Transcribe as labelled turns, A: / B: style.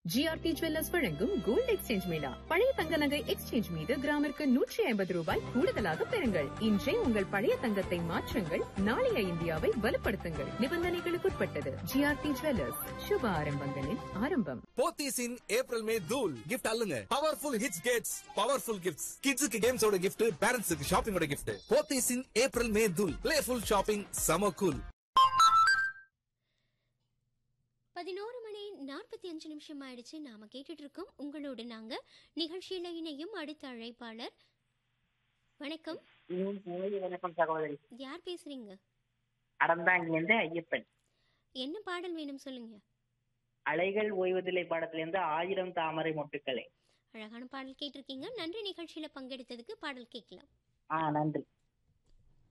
A: GRT jewellers வழங்கும் gold exchange mela பழைய தங்க நகை எக்ஸ்சேஞ்ச் மீது கிராமிற்கு நூற்றி ஐம்பது ரூபாய் கூடுதலாக பெறுங்கள் இன்றே உங்கள் பழைய தங்கத்தை மாற்றுங்கள் நாளைய இந்தியாவை வலுப்படுத்துங்கள் நிபந்தனைகளுக்குட்பட்டது ஜிஆர்டி ஜுவல்லர்ஸ் சுப ஆரம்பங்களின் ஆரம்பம்
B: போத்தீஸ் இன் ஏப்ரல் மே தூள் கிஃப்ட் அல்லுங்க பவர்ஃபுல் ஹிட்ஸ் கேட்ஸ் பவர்ஃபுல் கிஃப்ட்ஸ் கிட்ஸுக்கு கேம்ஸோட கிஃப்ட் பேரண்ட்ஸுக்கு ஷாப்பிங்கோட gift Pothys in April May தூள் பிளேஃபுல் ஷாப்பிங் சம கூல்
C: பதினோரு மணி நாற்பத்தி அஞ்சு நிமிஷம் ஆயிடுச்சு நாம கேட்டுட்டு இருக்கோம் உங்களோட நாங்க நிகழ்ச்சியில இணையும் அடுத்த அழைப்பாளர் வணக்கம்
D: ம், காலை வணக்கம் சகோதரி
C: யார் பேசுறீங்க
D: அறந்தாங்கிலிருந்து ஐயப்பன்
C: என்ன பாடல் வேணும் சொல்லுங்க
D: அலைகள் ஓய்வதில்லை பாடத்திலிருந்து ஆயிரம் தாமரை மொட்டுக்களே
C: அழகான பாடல் கேட்டிருக்கீங்க நன்றி நிகழ்ச்சியில பங்கெடுத்ததுக்கு பாடல் கேட்கலாம்
D: ஆ நன்றி